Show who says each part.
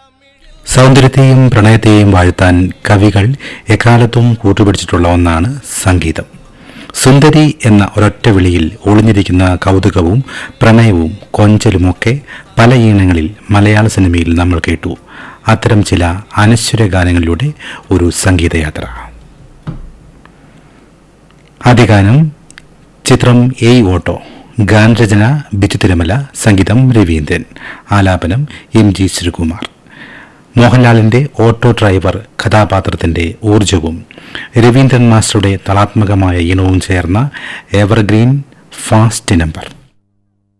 Speaker 1: സൗന്ദര്യത്തെയും പ്രണയത്തെയും വാഴ്ത്താൻ കവികൾ എക്കാലത്തും കൂട്ടുപിടിച്ചിട്ടുള്ള ഒന്നാണ് സംഗീതം സുന്ദരി എന്ന ഒരൊറ്റ വിളിയിൽ ഒളിഞ്ഞിരിക്കുന്ന കൗതുകവും പ്രണയവും കൊഞ്ചലുമൊക്കെ പല ഈണങ്ങളിൽ മലയാള സിനിമയിൽ നമ്മൾ കേട്ടു അത്തരം ചില അനശ്വര ഗാനങ്ങളിലൂടെ ഒരു സംഗീതയാത്ര ആദ്യ ഗാനം ചിത്രം എയ് ഓട്ടോ ഗാനരചന ബിജു തിരുമല സംഗീതം രവീന്ദ്രൻ ആലാപനം എം ജി ശ്രീകുമാർ മോഹൻലാലിന്റെ ഓട്ടോ ഡ്രൈവർ കഥാപാത്രത്തിന്റെ ഊർജവും രവീന്ദ്രൻ മാസ്റ്ററുടെ തളാത്മകമായ ഈണവും ചേർന്ന എവർഗ്രീൻ ഫാസ്റ്റ് നമ്പർ